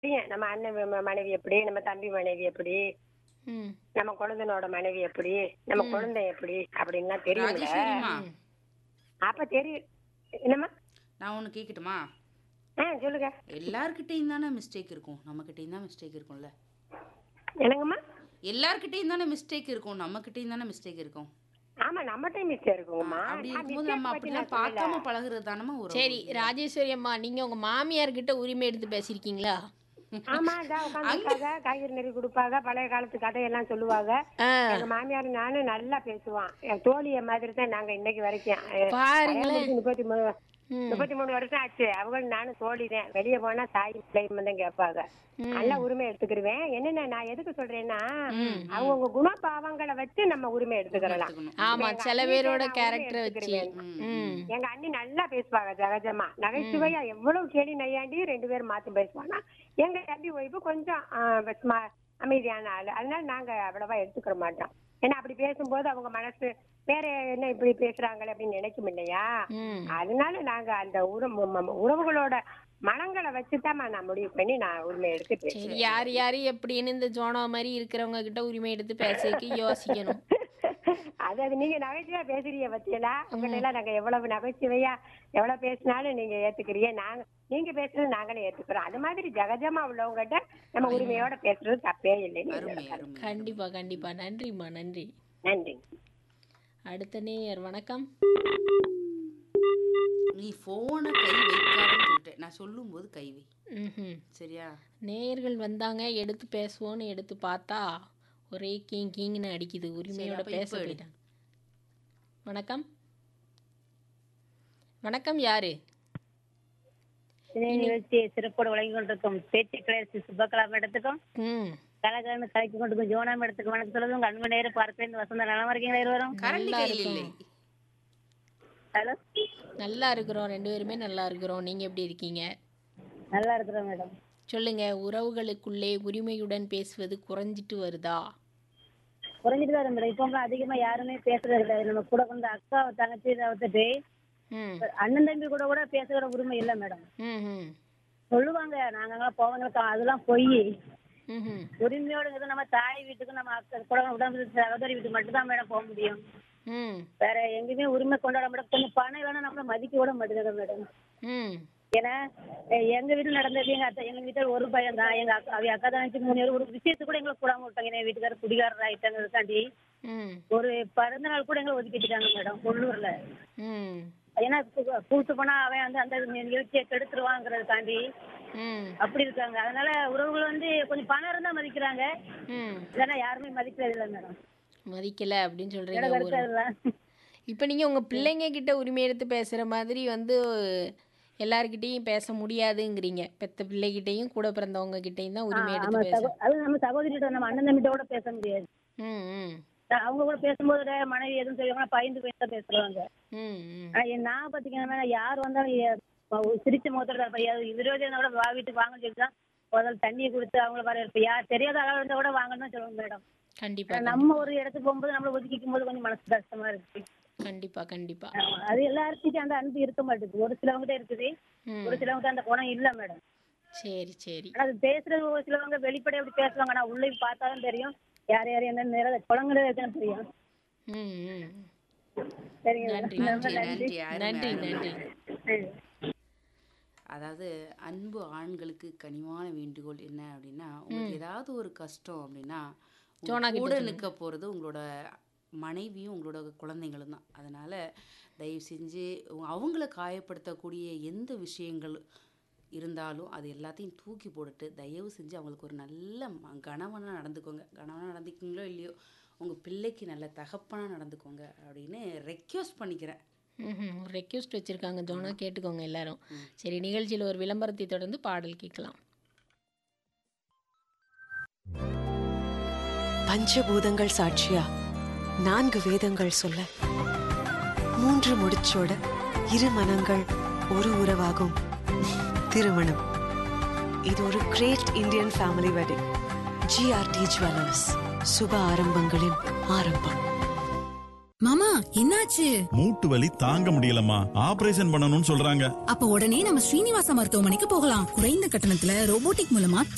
தெரியும் நம்ம அண்ணன் ம- மனைவி எப்படி நம்ம தம்பி மனைவி எப்படி ம் நம்ம குழந்தைனோட மனைவி எப்படி நம்ம குழந்தை எப்படி அப்படின்லாம் தெரியும்ல ராஜேஸ்வரிமா அப்ப தெரியும் என்னம்மா நான் ஒன்று கேட்கட்டுமா ஆ சொல்லுங்க எல்லார்கிட்டையும் தானே மிஸ்டேக் இருக்கும் நம்மக்கிட்டையும் தான் மிஸ்டேக் இருக்கும்ல என்னங்கம்மா எல்லார்கிட்டையும் தானே மிஸ்டேக் இருக்கும் நம்மக்கிட்டையும் தானே மிஸ்டேக் இருக்கும் ஆமா நம்மகிட்ட மிஸ்டேக் இருக்குங்கம்மா அப்படி ஆ, இருக்கும்போது mistake நம்ம பத்தி அப்படிலாம் நான் சொல்லல. பார்க்காம பழகுறது தானமா ஒரு சரி ராஜேஸ்வரி அம்மா நீங்க உங்க மாமியார் கிட்ட உரிமை எடுத்து பேசியிருக்கீங்களா ஆமா இதான் உட்காந்துருக்காங்க காய்கறி நெறி கொடுப்பாங்க பழைய காலத்து கதையெல்லாம் சொல்லுவாங்க ஆ, எங்க மாமியார் நானும் நல்லா பேசுவான் என் தோழிய மாதிரி தான் நாங்க இன்னைக்கு வரைக்கும் அஹ், பாருங்களேன் கல்யாணம் முடிச்சு முப்பத்தி மூணு ம், முப்பத்தி மூணு வருஷம் ஆச்சு அவங்க நானும் தோழி தான் வெளியே போனா தாய் பிள்ளைங்க தான் கேட்பாங்க நல்ல உரிமை எடுத்துக்கிருவேன் என்னென்ன நான் எதுக்கு சொல்றேன்னா அவங்க குணபாவங்களை வச்சு நம்ம உரிமை எடுத்துக்கிறலாம் எடுத்துக்கணும். ஆமா எங்க சில அண்ணிட்ட பேரோட நான் கேரக்டரை உரிமை வச்சு எடுத்துக்கிருவேன். ம் எங்க அண்ணி நல்லா பேசுவாங்க ஜகஜமா நகைச்சுவையா எவ்வளவு கேலி நையாண்டி ரெண்டு பேரும் மாத்தி பேசுவாங்க எங்க தம்பி ஒய்ஃபு கொஞ்சம் ஆஹ், சும்மா அமைதியான ஆளு அதனால நாங்க அவ்வளவா எடுத்துக்கிற மாட்டோம் ஏன்னா அப்படி பேசும்போது அவங்க மனசு வேற என்ன இப்படி பேசுறாங்களே அப்படின்னு நினைக்கும் இல்லையா ம் அதனால நாங்க அந்த உறவு ம- உறவுகளோட மனங்களை வச்சுதான் நான் முடிவு பண்ணி நான் உரிமை எடுத்து சரி பேசுவேன் யார் யாரு எப்படின்னு இந்த ஜோனா மாதிரி இருக்கிறவங்க கிட்ட உரிமை எடுத்து பேசுறதுக்கு யோசிக்கணும் அதாவது நீங்க நகைச்சுவையா பேசுறீங்க பத்தியலா உங்கள்ட்ட எல்லாம் நாங்க எவ்வளவு நகைச்சுவையா எவ்வளவு பேசினாலும் நீங்க ஏத்துக்கிறீங்க நாங்க நீங்க பேசுறது நாங்களே ஏத்துக்கிறோம் அது மாதிரி ஜகஜமா உள்ளவங்ககிட்ட நம்ம உரிமையோட பேசுறது தப்பே இல்லை அருமை அருமை கண்டிப்பா கண்டிப்பா நன்றிம்மா நன்றி நன்றி அடுத்த நேயர் வணக்கம் நீ போனை கை வைக்காதுன்னு சொல்லிட்டேன் நான் சொல்லும்போது கை வை ம்ஹும். சரியா நேயர்கள் வந்தாங்க எடுத்து பேசுவோன்னு எடுத்து பார்த்தா ஒரே கீங் கீங்னு அடிக்குது உரிமையோட அப்ப பேச இப்ப எடு. போயிட்டாங்க வணக்கம் வணக்கம் யாரு நிகழ்ச்சியை சிறப்போடு வழங்கி கொண்டிருக்கும் பேச்சு கிளர்ச்சி சுபகலா மேடத்துக்கும் ம் கலகலன்னு கலக்கி கொண்டிருக்கும் ஜோனா மேடத்துக்கு வணக்கம் சொல்லுது உங்க அன்பு நேரம் பார்ப்பேன் வசந்த நலமா இருக்கீங்களா இருவரும் கரண்ட் நல்லா கையில் இல்லை இருக்கும். ஹலோ நல்லா இருக்கிறோம் ரெண்டு பேருமே நல்லா இருக்கிறோம் நீங்க எப்படி இருக்கீங்க நல்லா இருக்கிறோம் மேடம் சொல்லுங்க உறவுகளுக்குள்ளே உரிமையுடன் பேசுவது குறைஞ்சிட்டு வருதா குறைஞ்சிட்டு தான் மேடம் இப்போ அதிகமா யாருமே பேசுறது கிடையாது நம்ம கூட கொண்ட அக்கா தங்கச்சி வந்துட்டு ம் அண்ணன் தம்பி கூட கூட பேசுகிற உரிமை இல்லை மேடம் ம் ம் சொல்லுவாங்க நாங்கெல்லாம் போவங்களுக்கு அதெல்லாம் பொய் ம் ம் உரிமையோடுங்கிறது நம்ம தாய் வீட்டுக்கு நம்ம அக்கா கூட உடம்பு சகோதரி வீட்டுக்கு மட்டும் தான் மேடம் போக முடியும் ம் வேற எங்கேயுமே உரிமை கொண்டாட மேடம் கொஞ்சம் பணம் வேணா நம்மள மதிக்க கூட மாட்டேங்குது மேடம் ம் ஏன்னா எ- எங்க வீட்டுல நடந்தது எங்க அத்தை எங்க வீட்டுல ஒரு பையன் தான் எங்க அக்கா அவ அக்கா தான் மூணு பேர் ஒரு விஷயத்துக்கு கூட எங்களை கூடாம விட்டாங்க என் வீட்டுக்காரர் குடிகாரர் ஆயிட்டாங்கிறதுக்காண்டி ம் ஒரு பிறந்த நாள் கூட எங்களை ஒதுக்கி வச்சுட்டாங்க மேடம் உள்ளூர்ல ம் ஏன்னா கூ- கூட்டு போனா அவன் வந்து அந்த நிகழ்ச்சியை கெடுத்துருவாங்கிறதுக்காண்டி ம் அப்படி இருக்காங்க அதனால உறவுகள் வந்து கொஞ்சம் பணம் இருந்தா மதிக்கிறாங்க ம் இல்லைன்னா யாருமே மதிக்கிறது இல்லை மேடம் மதிக்கல அப்படின்னு சொல்றீங்க எனக்கு ஒரு இருக்கிறதுல இப்போ நீங்கள் உங்கள் பிள்ளைங்க கிட்ட உரிமை எடுத்து பேசுகிற மாதிரி வந்து எல்லார்கிட்டயும் பேச முடியாதுங்கிறீங்க பெத்த பிள்ளைகிட்டையும் கூட பிறந்தவங்க கிட்டயும் தான் உரிமை எடுத்து ஆமா பேச சகோ- அது நம்ம சகோதரிகிட்ட நம்ம அண்ணன் தம்பிட்ட கூட பேச முடியாது ம் ம் அவங்க கூட பேசும்போது டேய், மனைவி எதுவும் செய்வாங்கன்னா பயந்து போய் தான் பேசுறாங்க ம் ம் ஆனா, என் நான் பாத்தீங்கன்னா யார் வந்தாலும் எ- ஒரு சிரிச்ச முகத்தோட இருப்பேன் விரோதியா கூட வா வீட்டுக்கு வாங்கன்னு சொல்லி தான் முதல்ல தண்ணியை கொடுத்து அவங்கள வர இருப்பேன் யார் தெரியாத அளவு இருந்தா கூட வாங்கன்னு தான் சொல்லுவாங்க மேடம் கண்டிப்பா நம்ம ஒரு இடத்துக்கு போகும்போது நம்மள ஒதுக்கிக்கும் போது கொஞ்சம் மனசு கஷ்டமா இருக்கு கண்டிப்பா கண்டிப்பா ஆமா, அது எல்லாருக்கும் அந்த அன்பு இருக்க மாட்டேங்குது ஒரு சிலவங்கிட்ட இருக்குது ம் ஒரு சிலவங்கிட்ட அந்த குணம் இல்ல மேடம் சரி சரி ஆனா அது பேசுறது ஒரு சிலவங்க வெளிப்படையா அப்படி பேசுவாங்க ஆனா உள்ள போய் பார்த்தாலும் தெரியும் யார் யார் என்ன நிற குளங்கிறது இருக்குன்னு தெரியும் ம் ம் சரிங்க நன்றி மேடம். நன்றி நன்றி அருமை, நன்றி அருமை. நன்றி சரி. அதாவது அன்பு ஆண்களுக்கு கனிவான வேண்டுகோள் என்ன அப்படின்னா உங்களுக்கு ஏதாவது ஒரு கஷ்டம் அப்படின்னா உங்க ஜோனா கிட்ட கூட சொல்லுங்க. நிற்க போகிறது உங்களோட மனைவியும் உங்களோட குழந்தைங்களும் தான் அதனால தயவு செஞ்சு உ- அவங்கள காயப்படுத்தக்கூடிய எந்த விஷயங்கள் இருந்தாலும் அது எல்லாத்தையும் தூக்கி போட்டுட்டு தயவு செஞ்சு அவங்களுக்கு ஒரு நல்ல ம- கணவனா நடந்துக்கோங்க கணவனா நடந்துக்கீங்களோ இல்லையோ உங்கள் பிள்ளைக்கு நல்ல தகப்பனா நடந்துக்கோங்க அப்படின்னு ரெக்வஸ்ட் பண்ணிக்கிறேன் ம் ஒரு ரெக்வஸ்ட் வச்சுருக்காங்க ஜோனா கேட்டுக்கோங்க எல்லாரும் சரி நிகழ்ச்சியில் ஒரு விளம்பரத்தை தொடர்ந்து பாடல் கேட்கலாம் பஞ்சபூதங்கள் சாட்சியா நான்கு வேதங்கள் சொல்ல மூன்று முடிச்சோட இரு மனங்கள் ஒரு உறவாகும் திருமணம் இது ஒரு great Indian family wedding GRT jewellers சுப ஆரம்பங்களின் ஆரம்பம் மாமா என்னாச்சு மூட்டு வலி தாங்க முடியலம்மா ஆபரேஷன் பண்ணணும்னு சொல்றாங்க அப்ப உடனே நம்ம ஸ்ரீனிவாச மருத்துவமனைக்கு போகலாம் குறைந்த கட்டணத்துல ரோபோட்டிக் மூலமா